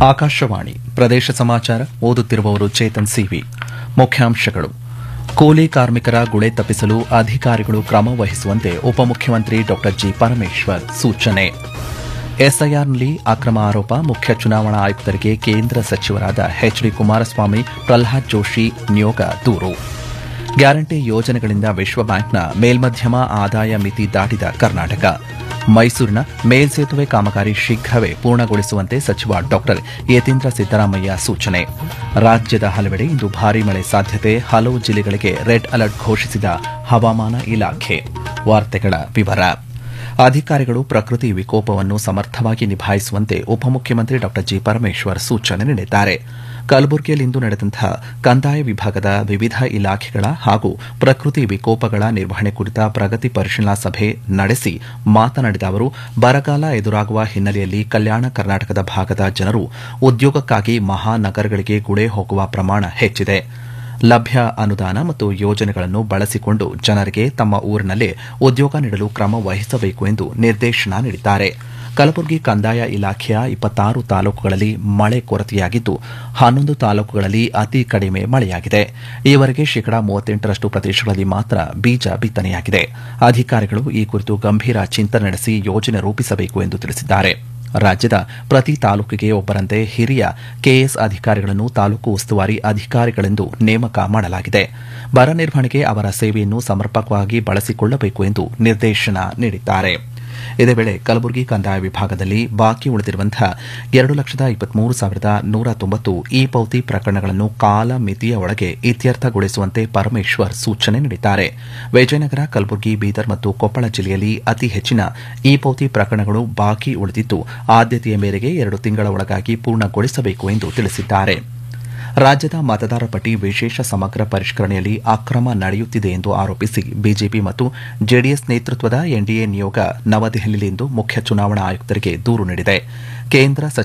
ಆಕಾಶವಾಣಿ ಪ್ರದೇಶ ಸಮಾಚಾರ ಓದುತ್ತಿರುವವರು ಚೇತನ್ ಸಿವಿ ಮುಖ್ಯಾಂಶಗಳು ಕೂಲಿ ಕಾರ್ಮಿಕರ ಗುಳೆ ತಪ್ಪಿಸಲು ಅಧಿಕಾರಿಗಳು ಕ್ರಮ ವಹಿಸುವಂತೆ ಉಪಮುಖ್ಯಮಂತ್ರಿ ಡಾ ಜಿ ಪರಮೇಶ್ವರ್ ಸೂಚನೆ ಎಸ್ಐಆರ್ನಲ್ಲಿ ಅಕ್ರಮ ಆರೋಪ ಮುಖ್ಯ ಚುನಾವಣಾ ಆಯುಕ್ತರಿಗೆ ಕೇಂದ್ರ ಸಚಿವರಾದ ಎಚ್ ಡಿ ಕುಮಾರಸ್ವಾಮಿ ಪ್ರಲ್ಹಾದ್ ಜೋಶಿ ನಿಯೋಗ ದೂರು ಗ್ಯಾರಂಟಿ ಯೋಜನೆಗಳಿಂದ ವಿಶ್ವ ಬ್ಯಾಂಕ್ನ ಮೇಲ್ಮಧ್ಯಮ ಆದಾಯ ಮಿತಿ ದಾಟಿದ ಕರ್ನಾಟಕ ಮೈಸೂರಿನ ಮೇಲ್ಸೇತುವೆ ಕಾಮಗಾರಿ ಶೀಘ್ರವೇ ಪೂರ್ಣಗೊಳಿಸುವಂತೆ ಸಚಿವ ಡಾ ಯತೀಂದ್ರ ಸಿದ್ದರಾಮಯ್ಯ ಸೂಚನೆ ರಾಜ್ಯದ ಹಲವೆಡೆ ಇಂದು ಭಾರೀ ಮಳೆ ಸಾಧ್ಯತೆ ಹಲವು ಜಿಲ್ಲೆಗಳಿಗೆ ರೆಡ್ ಅಲರ್ಟ್ ಘೋಷಿಸಿದ ಹವಾಮಾನ ಇಲಾಖೆ ವಾರ್ತೆಗಳ ವಿವರ ಅಧಿಕಾರಿಗಳು ಪ್ರಕೃತಿ ವಿಕೋಪವನ್ನು ಸಮರ್ಥವಾಗಿ ನಿಭಾಯಿಸುವಂತೆ ಉಪಮುಖ್ಯಮಂತ್ರಿ ಡಾ ಜಿ ಪರಮೇಶ್ವರ್ ಸೂಚನೆ ನೀಡಿದ್ದಾರೆ ಕಲಬುರಗಿಯಲ್ಲಿಂದು ನಡೆದಂತಹ ಕಂದಾಯ ವಿಭಾಗದ ವಿವಿಧ ಇಲಾಖೆಗಳ ಹಾಗೂ ಪ್ರಕೃತಿ ವಿಕೋಪಗಳ ನಿರ್ವಹಣೆ ಕುರಿತ ಪ್ರಗತಿ ಪರಿಶೀಲನಾ ಸಭೆ ನಡೆಸಿ ಮಾತನಾಡಿದ ಅವರು ಬರಗಾಲ ಎದುರಾಗುವ ಹಿನ್ನೆಲೆಯಲ್ಲಿ ಕಲ್ಯಾಣ ಕರ್ನಾಟಕದ ಭಾಗದ ಜನರು ಉದ್ಯೋಗಕ್ಕಾಗಿ ಮಹಾನಗರಗಳಿಗೆ ಗುಳೆ ಹೋಗುವ ಪ್ರಮಾಣ ಹೆಚ್ಚಿದೆ ಲಭ್ಯ ಅನುದಾನ ಮತ್ತು ಯೋಜನೆಗಳನ್ನು ಬಳಸಿಕೊಂಡು ಜನರಿಗೆ ತಮ್ಮ ಊರಿನಲ್ಲೇ ಉದ್ಯೋಗ ನೀಡಲು ಕ್ರಮ ವಹಿಸಬೇಕು ಎಂದು ನಿರ್ದೇಶನ ನೀಡಿದ್ದಾರೆ ಕಲಬುರಗಿ ಕಂದಾಯ ಇಲಾಖೆಯ ಇಪ್ಪತ್ತಾರು ತಾಲೂಕುಗಳಲ್ಲಿ ಮಳೆ ಕೊರತೆಯಾಗಿದ್ದು ಹನ್ನೊಂದು ತಾಲೂಕುಗಳಲ್ಲಿ ಅತಿ ಕಡಿಮೆ ಮಳೆಯಾಗಿದೆ ಈವರೆಗೆ ಶೇಕಡಾ ಮೂವತ್ತೆಂಟರಷ್ಟು ಪ್ರದೇಶಗಳಲ್ಲಿ ಮಾತ್ರ ಬೀಜ ಬಿತ್ತನೆಯಾಗಿದೆ ಅಧಿಕಾರಿಗಳು ಈ ಕುರಿತು ಗಂಭೀರ ಚಿಂತನೆ ನಡೆಸಿ ಯೋಜನೆ ರೂಪಿಸಬೇಕು ಎಂದು ತಿಳಿಸಿದ್ದಾರೆ ರಾಜ್ಯದ ಪ್ರತಿ ತಾಲೂಕಿಗೆ ಒಬ್ಬರಂತೆ ಹಿರಿಯ ಕೆಎಸ್ ಅಧಿಕಾರಿಗಳನ್ನು ತಾಲೂಕು ಉಸ್ತುವಾರಿ ಅಧಿಕಾರಿಗಳೆಂದು ನೇಮಕ ಮಾಡಲಾಗಿದೆ ಬರ ನಿರ್ವಹಣೆಗೆ ಅವರ ಸೇವೆಯನ್ನು ಸಮರ್ಪಕವಾಗಿ ಬಳಸಿಕೊಳ್ಳಬೇಕು ಎಂದು ನಿರ್ದೇಶನ ನೀಡಿದ್ದಾರೆ ಇದೇ ವೇಳೆ ಕಲಬುರಗಿ ಕಂದಾಯ ವಿಭಾಗದಲ್ಲಿ ಬಾಕಿ ಉಳಿದಿರುವಂತಹ ಎರಡು ಲಕ್ಷದ ಇಪ್ಪತ್ಮೂರು ಸಾವಿರದ ನೂರ ತೊಂಬತ್ತು ಇ ಪೌತಿ ಪ್ರಕರಣಗಳನ್ನು ಕಾಲ ಮಿತಿಯ ಒಳಗೆ ಇತ್ಯರ್ಥಗೊಳಿಸುವಂತೆ ಪರಮೇಶ್ವರ್ ಸೂಚನೆ ನೀಡಿದ್ದಾರೆ ವಿಜಯನಗರ ಕಲಬುರಗಿ ಬೀದರ್ ಮತ್ತು ಕೊಪ್ಪಳ ಜಿಲ್ಲೆಯಲ್ಲಿ ಅತಿ ಹೆಚ್ಚಿನ ಇ ಪೌತಿ ಪ್ರಕರಣಗಳು ಬಾಕಿ ಉಳಿದಿದ್ದು ಆದ್ಯತೆಯ ಮೇರೆಗೆ ಎರಡು ತಿಂಗಳ ಒಳಗಾಗಿ ಪೂರ್ಣಗೊಳಿಸಬೇಕು ಎಂದು ತಿಳಿಸಿದ್ದಾರೆ ರಾಜ್ಯದ ಮತದಾರ ಪಟ್ಟಿ ವಿಶೇಷ ಸಮಗ್ರ ಪರಿಷ್ಕರಣೆಯಲ್ಲಿ ಅಕ್ರಮ ನಡೆಯುತ್ತಿದೆ ಎಂದು ಆರೋಪಿಸಿ ಬಿಜೆಪಿ ಮತ್ತು ಜೆಡಿಎಸ್ ನೇತೃತ್ವದ ಎನ್ಡಿಎ ನಿಯೋಗ ನವದೆಹಲಿಯಲ್ಲಿಂದು ಮುಖ್ಯ ಚುನಾವಣಾ ಆಯುಕ್ತರಿಗೆ ದೂರು ನೀಡಿದೆ ಕೇಂದ್ರ